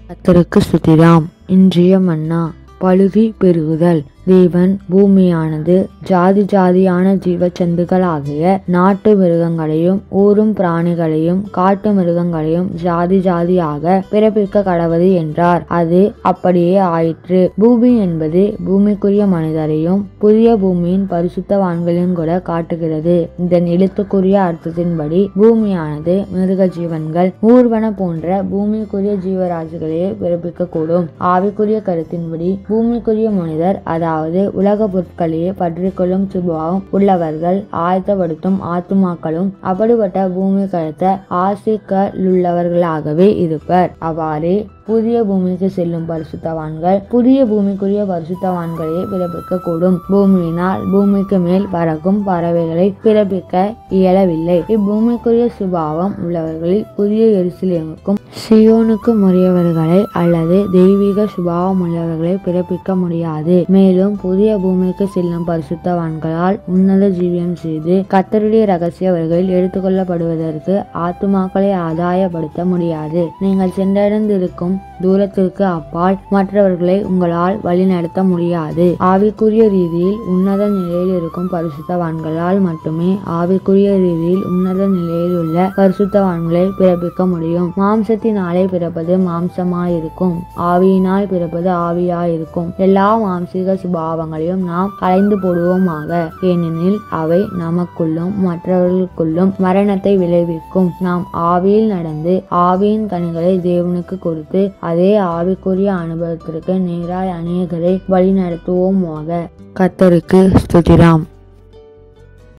கர்த்தருக்கு ஸ்துதிராம் இன்றைய மன்னா பழுகி பெருகுதல் தேவன் பூமியானது ஜாதி ஜாதியான ஜீவச்சந்துகளாகிய நாட்டு மிருகங்களையும் ஊரும் பிராணிகளையும் காட்டு மிருகங்களையும் ஜாதி ஜாதியாக பிறப்பிக்க கடவது என்றார் அது அப்படியே ஆயிற்று பூமி என்பது பூமிக்குரிய மனிதரையும் புதிய பூமியின் பரிசுத்தவான்களையும் கூட காட்டுகிறது இதன் எழுத்துக்குரிய அர்த்தத்தின்படி பூமியானது மிருக ஜீவன்கள் ஊர்வன போன்ற பூமிக்குரிய ஜீவராசிகளையே பிறப்பிக்கக்கூடும் ஆவிக்குரிய கருத்தின்படி பூமிக்குரிய மனிதர் அதாவது உலக பொருட்களையே பற்றிக்கொள்ளும் சுபாவம் உள்ளவர்கள் ஆயத்தப்படுத்தும் ஆத்துமாக்களும் அப்படிப்பட்ட பூமி கழுத்த ஆசைகளுள்ளவர்களாகவே இருப்பர் அவ்வாறே புதிய பூமிக்கு செல்லும் பரிசுத்தவான்கள் புதிய பூமிக்குரிய பரிசுத்தவான்களையே பிறப்பிக்க கூடும் பூமியினால் பூமிக்கு மேல் பறக்கும் பறவைகளை பிறப்பிக்க இயலவில்லை இப்பூமிக்குரிய சுபாவம் உள்ளவர்களில் புதிய எருசலேமுக்கும் சியோனுக்கு உரியவர்களை அல்லது தெய்வீக சுபாவம் உள்ளவர்களை பிறப்பிக்க முடியாது மேலும் புதிய பூமிக்கு செல்லும் பரிசுத்தவான்களால் உன்னத ஜீவியம் செய்து கத்தருடைய ரகசிய வழிகளில் எடுத்துக்கொள்ளப்படுவதற்கு ஆத்துமாக்களை ஆதாயப்படுத்த முடியாது நீங்கள் சென்றடைந்திருக்கும் தூரத்திற்கு அப்பால் மற்றவர்களை உங்களால் வழிநடத்த முடியாது ஆவிக்குரிய ரீதியில் உன்னத நிலையில் இருக்கும் பரிசுத்தவான்களால் மட்டுமே ஆவிக்குரிய ரீதியில் உன்னத நிலையில் உள்ள பரிசுத்தவான்களை பிறப்பிக்க முடியும் மாம்சத்தினாலே பிறப்பது மாம்சமாயிருக்கும் ஆவியினால் பிறப்பது ஆவியாயிருக்கும் எல்லா மாம்சீக சுபாவங்களையும் நாம் கலைந்து போடுவோமாக ஏனெனில் அவை நமக்குள்ளும் மற்றவர்களுக்குள்ளும் மரணத்தை விளைவிக்கும் நாம் ஆவியில் நடந்து ஆவியின் கனிகளை தேவனுக்கு கொடுத்து அதே ஆவிக்குரிய அனுபவத்திற்கு நேராய் அநேகரை வழிநடத்துவோமாக கத்தருக்கு ஸ்துதிராம்